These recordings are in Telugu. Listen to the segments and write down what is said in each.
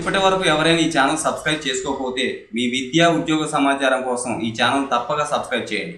ఇప్పటి వరకు ఎవరైనా ఈ ఛానల్ సబ్స్క్రైబ్ చేసుకోకపోతే మీ విద్యా ఉద్యోగ సమాచారం కోసం ఈ ఛానల్ తప్పక సబ్స్క్రైబ్ చేయండి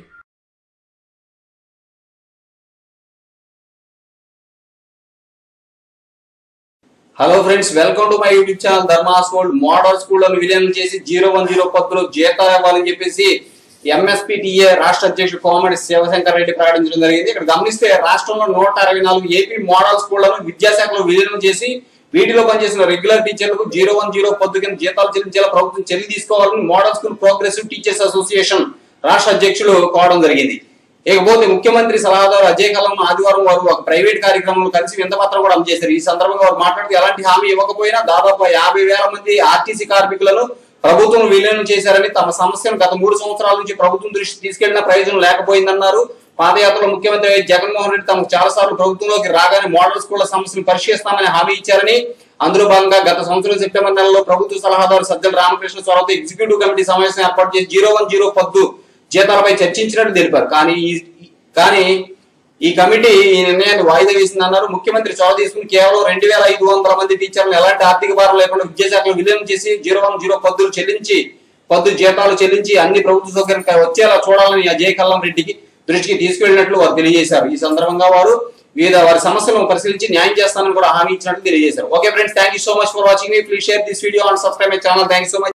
hello friends welcome to my YouTube channel ధర్మాస్ గోల్డ్ మోడల్ స్కూళ్లను విలీనం చేసి జీరో వన్ జీరో పత్తులు జీతాలు ఇవ్వాలని చెప్పేసి ఎంఎస్పీటీఏ రాష్ట్ర అధ్యక్షుడు కోమటి శివశంకర్ రెడ్డి ప్రకటించడం జరిగింది ఇక్కడ గమనిస్తే రాష్ట్రంలో నూట అరవై నాలుగు ఏపీ మోడల్ స్కూళ్లను విద్యాశాఖలో విలీనం చేసి వీటిలో పనిచేసిన రెగ్యులర్ టీచర్లకు జీరో వన్ జీరో పొద్దు కింద జీతాలు చెల్లించేలా ప్రభుత్వం చర్య తీసుకోవాలని model school progressive teachers association రాష్ట్ర అధ్యక్షులు కోవడం జరిగింది ఇకపోతే ముఖ్యమంత్రి సలహాదారు అజయ్ కల్లం ఆదివారం వారు ఒక ప్రైవేట్ కార్యక్రమంలో కలిసి వింతపత్రం కూడా అందజేశారు ఈ సందర్భంగా వారు మాట్లాడుతూ ఎలాంటి హామీ ఇవ్వకపోయినా దాదాపు యాభై వేల మంది ఆర్టీసీ కార్మికులను ప్రభుత్వం విలీనం చేశారని తమ సమస్యను గత మూడు సంవత్సరాల నుంచి ప్రభుత్వం దృష్టి తీసుకెళ్లిన ప్రయోజనం లేకపోయిందన్నారు పాదయాత్రలో ముఖ్యమంత్రి వైఎస్ జగన్మోహన్ రెడ్డి తమకు చాలా సార్లు ప్రభుత్వంలోకి రాగానే మోడల్ స్కూళ్ల సమస్యను పరిశీలిస్తామని హామీ ఇచ్చారని అందులో భాగంగా గత సంవత్సరం సెప్టెంబర్ నెలలో ప్రభుత్వ సలహాదారు సజ్జల రామకృష్ణ చొరవతో ఎగ్జిక్యూటివ్ కమిటీ సమావేశం ఏర్పాటు చేసి జీరో వన్ జీరో పద్దు జీతాలపై చర్చించినట్టు తెలిపారు కానీ ఈ- కానీ ఈ కమిటీ ఈ నిర్ణయాన్ని వాయిదా వేసిందన్నారు ముఖ్యమంత్రి చొరవ తీసుకుని కేవలం రెండు వేల ఐదు వందల మంది టీచర్లను ఎలాంటి ఆర్థిక భారం లేకుండా విద్యాశాఖలో విలీనం చేసి జీరో వన్ జీరో పద్దులు చెల్లించి పద్దు జీతాలు చెల్లించి అన్ని ప్రభుత్వ సౌకర్యం వచ్చేలా చూడాలని అజయ్ కల్లం రెడ్డికి దృష్టికి తీసుకెళ్లినట్లు వారు తెలియజేశారు ఈ సందర్భంగా వారు వివిధ వారి సమస్యలను పరిశీలించి న్యాయం చేస్తానని కూడా హామీ ఇచ్చినట్లు తెలియజేశారు okay friends thank you so much for watching please share this video and subscribe my channel thank you so much